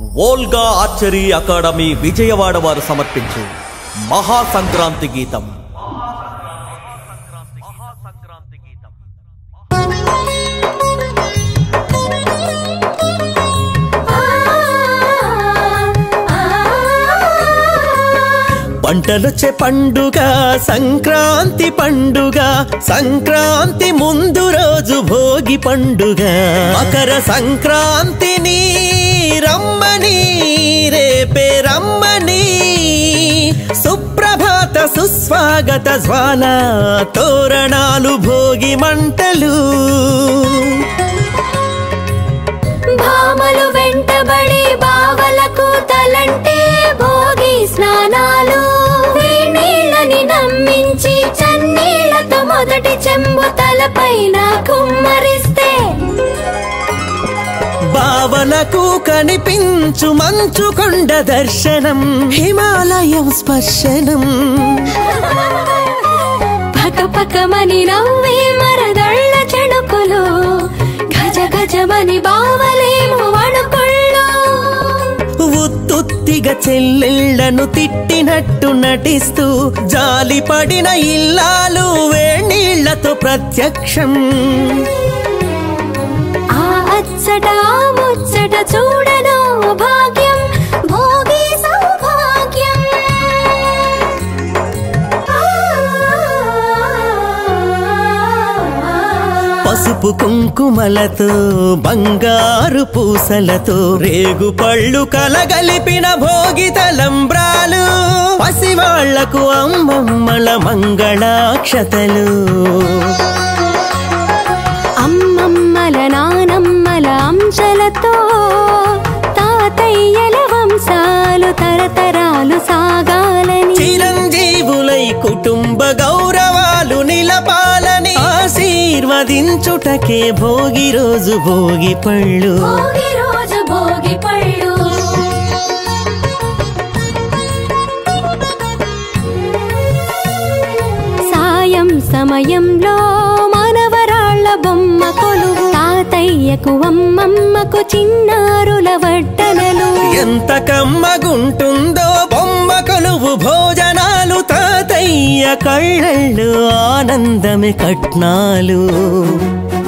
Volga archery academy Vijayawada వారు సమర్పించు మహా సంక్రాంతి గీతం పంటలొచ్చే పండుగ సంక్రాంతి పండుగ సంక్రాంతి ముందు రోజు భోగి పండుగ మకర సంక్రాంతిని రమ్మని రేపే రమ్మని సుప్రభాత సుస్వాగత జ్వాల తోరణాలు భోగి మంటలు భామలు వెంటబడి బావలకు తలంటే భోగి స్నానాలు నీళ్ళని నమ్మించి చన్నీళ్లతో మొదటి చెంబు తలపైన కుమ్మరిస్తే భావనకు కనిపించు మంచు కొండ దర్శనం హిమాలయం స్పర్శనం పకపకమని నవ్వే మరదళ్ళ చెడుకులు గజ గజమని బావలేము వణుకుళ్ళు ఉత్తుత్తిగా చెల్లెళ్లను తిట్టినట్టు నటిస్తూ జాలి పడిన ఇల్లాలు వేణీళ్లతో ప్రత్యక్షం ఆ అచ్చట ఆ ముచ్చట చూడను భాగ్యం భోగి సౌభాగ్యం పసుపు కుంకుమలతో బంగారు పూసలతో రేగు పళ్ళు కలగలిపిన భోగి తలంబ్రాలు పసివాళ్లకు అమ్మమ్మల మంగళాక్షతలు అమ్మమ్మల నానమ్మల అంశలతో తాతయ్యల వంశాలు తరతరాలు సాగాలని చిరంజీవులై కుటుంబ గౌరవాలు నిలపాలని ఆశీర్వదించుటకే భోగి రోజు భోగి పళ్ళు భోగి రోజు భోగి పళ్ళు సాయం సమయంలో మానవరాళ్ల బొమ్మ కొలువు తాతయ్యకు అమ్మమ్మకు చిన్నారుల వడ్డనలు ఎంత కమ్మగుంటుందో బొమ్మ కొలువు భోజనాలు తాతయ్య కళ్ళళ్ళు ఆనందమే కట్నాలు